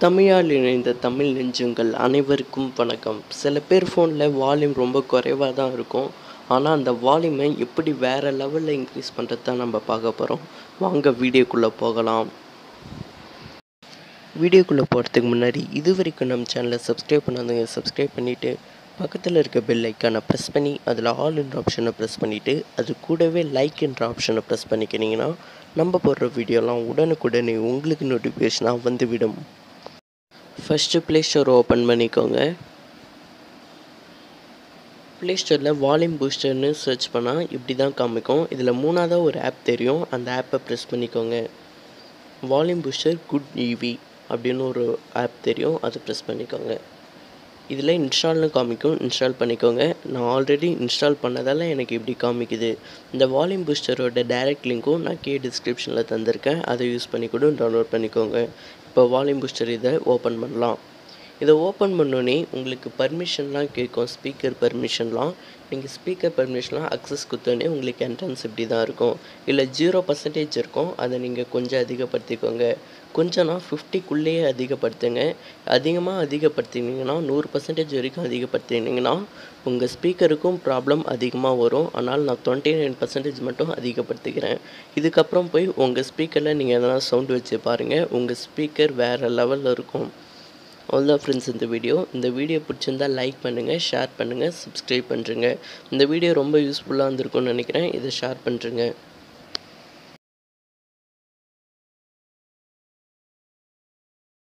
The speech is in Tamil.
தமிழால் இணைந்த தமிழ் நெஞ்சங்கள் அனைவருக்கும் வணக்கம் சில பேர் ஃபோனில் வால்யூம் ரொம்ப குறைவாக தான் இருக்கும் ஆனால் அந்த வால்யூமை எப்படி வேறு லெவலில் இன்க்ரீஸ் பண்ணுறது தான் நம்ம பார்க்க போகிறோம் வாங்க வீடியோக்குள்ளே போகலாம் வீடியோக்குள்ளே போகிறதுக்கு முன்னாடி இது வரைக்கும் நம்ம சேனலை சப்ஸ்கிரைப் பண்ணாதவங்க சப்ஸ்கிரைப் பண்ணிவிட்டு பக்கத்தில் இருக்க பெல் ஐக்கானை ப்ரெஸ் பண்ணி அதில் ஆல் என்ற ஆப்ஷனை ப்ரெஸ் பண்ணிவிட்டு அது கூடவே லைக் என்ற ஆப்ஷனை ப்ரெஸ் பண்ணிக்கினீங்கன்னா நம்ம போடுற வீடியோலாம் உடனுக்குடனே உங்களுக்கு நோட்டிஃபிகேஷனாக வந்துவிடும் ஃபஸ்ட்டு ப்ளே ஸ்டோர் ஓப்பன் பண்ணிக்கோங்க ப்ளே ஸ்டோரில் வால்யூம் பூஸ்டர்னு சர்ச் பண்ணால் இப்படி தான் காமிக்கும் இதில் மூணாவதாக ஒரு ஆப் தெரியும் அந்த ஆப்பை ப்ரெஸ் பண்ணிக்கோங்க வால்யூம் பூஸ்டர் குட் ஈவி அப்படின்னு ஒரு ஆப் தெரியும் அதை ப்ரெஸ் பண்ணிக்கோங்க இதில் இன்ஸ்டால்னு காமிக்கும் இன்ஸ்டால் பண்ணிக்கோங்க நான் ஆல்ரெடி இன்ஸ்டால் பண்ணதால் எனக்கு இப்படி காமிக்குது இந்த வால்யூம் பூஸ்டரோட டைரக்ட் லிங்க்கும் நான் கே டிஸ்கிரிப்ஷனில் தந்திருக்கேன் அதை யூஸ் பண்ணி கூட டவுன்லோட் பண்ணிக்கோங்க இப்போ வால்யூம் பூஸ்டர் இதை ஓப்பன் பண்ணலாம் இதை ஓப்பன் பண்ணோன்னே உங்களுக்கு பர்மிஷன்லாம் கேட்கும் ஸ்பீக்கர் பர்மிஷன்லாம் நீங்கள் ஸ்பீக்கர் பர்மிஷன்லாம் அக்சஸ் கொடுத்தோன்னே உங்களுக்கு என்ட்ரன்ஸ் இப்படி தான் இருக்கும் இல்லை ஜீரோ பர்சன்டேஜ் இருக்கும் அதை நீங்கள் கொஞ்சம் அதிகப்படுத்திக்கோங்க கொஞ்சம்னா ஃபிஃப்டிக்குள்ளேயே அதிகப்படுத்துங்க அதிகமாக அதிகப்படுத்தினீங்கன்னா நூறு பர்சன்டேஜ் வரைக்கும் அதிகப்படுத்தினீங்கன்னா உங்கள் ஸ்பீக்கருக்கும் ப்ராப்ளம் அதிகமாக வரும் ஆனால் நான் டுவெண்ட்டி நைன் பர்சன்டேஜ் மட்டும் அதிகப்படுத்திக்கிறேன் இதுக்கப்புறம் போய் உங்கள் ஸ்பீக்கரில் நீங்கள் எதனா சவுண்ட் வச்சு பாருங்கள் உங்கள் ஸ்பீக்கர் வேறு லெவலில் இருக்கும் அவ்வளோதான் ஃப்ரெண்ட்ஸ் இந்த வீடியோ இந்த வீடியோ பிடிச்சிருந்தா லைக் பண்ணுங்கள் ஷேர் பண்ணுங்கள் சப்ஸ்கிரைப் பண்ணுறங்க இந்த வீடியோ ரொம்ப யூஸ்ஃபுல்லாக இருந்திருக்கும்னு நினைக்கிறேன் இதை ஷேர் பண்ணுறங்க